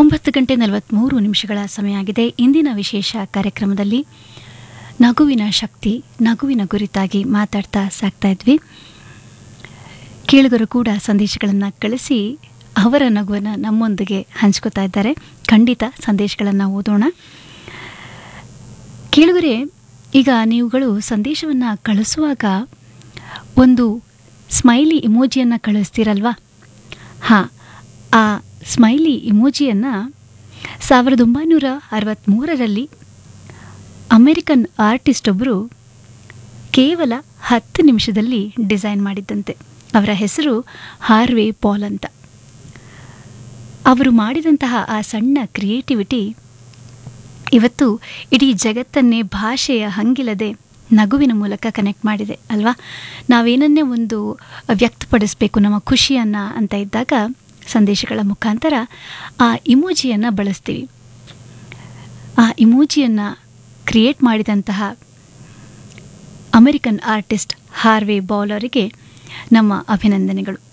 ಒಂಬತ್ತು ಗಂಟೆ ನಲವತ್ತ್ಮೂರು ನಿಮಿಷಗಳ ಸಮಯ ಆಗಿದೆ ಇಂದಿನ ವಿಶೇಷ ಕಾರ್ಯಕ್ರಮದಲ್ಲಿ ನಗುವಿನ ಶಕ್ತಿ ನಗುವಿನ ಕುರಿತಾಗಿ ಮಾತಾಡ್ತಾ ಸಾಕ್ತಾ ಇದ್ವಿ ಕೇಳುಗರು ಕೂಡ ಸಂದೇಶಗಳನ್ನು ಕಳಿಸಿ ಅವರ ನಗುವನ್ನು ನಮ್ಮೊಂದಿಗೆ ಹಂಚ್ಕೋತಾ ಇದ್ದಾರೆ ಖಂಡಿತ ಸಂದೇಶಗಳನ್ನು ಓದೋಣ ಕೇಳುಗರೆ ಈಗ ನೀವುಗಳು ಸಂದೇಶವನ್ನು ಕಳಿಸುವಾಗ ಒಂದು ಸ್ಮೈಲಿ ಇಮೋಜಿಯನ್ನು ಕಳಿಸ್ತೀರಲ್ವಾ ಹಾಂ ಆ ಸ್ಮೈಲಿ ಇಮೋಜಿಯನ್ನು ಸಾವಿರದ ಒಂಬೈನೂರ ಅರವತ್ತ್ಮೂರರಲ್ಲಿ ಅಮೆರಿಕನ್ ಆರ್ಟಿಸ್ಟ್ ಒಬ್ಬರು ಕೇವಲ ಹತ್ತು ನಿಮಿಷದಲ್ಲಿ ಡಿಸೈನ್ ಮಾಡಿದ್ದಂತೆ ಅವರ ಹೆಸರು ಹಾರ್ವೆ ಪಾಲ್ ಅಂತ ಅವರು ಮಾಡಿದಂತಹ ಆ ಸಣ್ಣ ಕ್ರಿಯೇಟಿವಿಟಿ ಇವತ್ತು ಇಡೀ ಜಗತ್ತನ್ನೇ ಭಾಷೆಯ ಹಂಗಿಲ್ಲದೆ ನಗುವಿನ ಮೂಲಕ ಕನೆಕ್ಟ್ ಮಾಡಿದೆ ಅಲ್ವಾ ನಾವೇನನ್ನೇ ಒಂದು ವ್ಯಕ್ತಪಡಿಸಬೇಕು ನಮ್ಮ ಖುಷಿಯನ್ನು ಅಂತ ಇದ್ದಾಗ ಸಂದೇಶಗಳ ಮುಖಾಂತರ ಆ ಇಮೋಜಿಯನ್ನು ಬಳಸ್ತೀವಿ ಆ ಇಮೋಜಿಯನ್ನು ಕ್ರಿಯೇಟ್ ಮಾಡಿದಂತಹ ಅಮೆರಿಕನ್ ಆರ್ಟಿಸ್ಟ್ ಹಾರ್ವೆ ಬೌಲ್ ಅವರಿಗೆ ನಮ್ಮ ಅಭಿನಂದನೆಗಳು